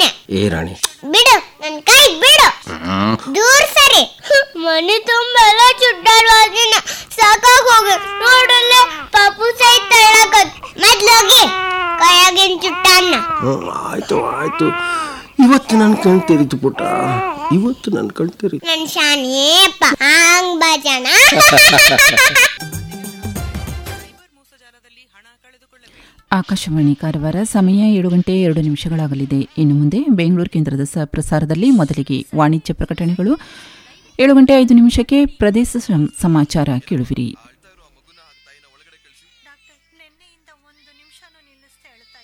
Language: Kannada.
ನೀನೆ ಏ ರಾಣಿ ಬಿಡು ನನ್ ಕೈ ಬಿಡು ದೂರ ಸರಿ ಮನೆ ತುಂಬ ಎಲ್ಲ ಚುಟ್ಟಾಡ್ವಾದಿನ ಸಾಕಾಗ್ ಹೋಗಿ ನೋಡಲ್ಲ ಪಾಪು ಸಹಿತ ಹೇಳಕತ್ ಮೊದ್ಲೋಗಿ ಕೈಯಾಗಿನ ಚುಟ್ಟಾನ್ನ ಹ್ಮ್, ಆಯ್ತು ಆಯ್ತು ಇವತ್ತು ನನ್ನ ಕಣ್ ತೆರೀತು ಪುಟ್ಟ ಇವತ್ತು ನನ್ನ ಕಣ್ ತೆರೀತು ನನ್ ಶಾನಿಯಪ್ಪ ಹಂಗ್ ಬಾಜನ ಆಕಾಶವಾಣಿ ಕಾರವಾರ ಸಮಯ ಏಳು ಗಂಟೆ ಎರಡು ನಿಮಿಷಗಳಾಗಲಿದೆ ಇನ್ನು ಮುಂದೆ ಬೆಂಗಳೂರು ಕೇಂದ್ರದ ಸ ಪ್ರಸಾರದಲ್ಲಿ ಮೊದಲಿಗೆ ವಾಣಿಜ್ಯ ಪ್ರಕಟಣೆಗಳು ಏಳು ಗಂಟೆ ಐದು ನಿಮಿಷಕ್ಕೆ ಪ್ರದೇಶ ಸಂ- ಸಮಾಚಾರ ಕೇಳುವಿರಿ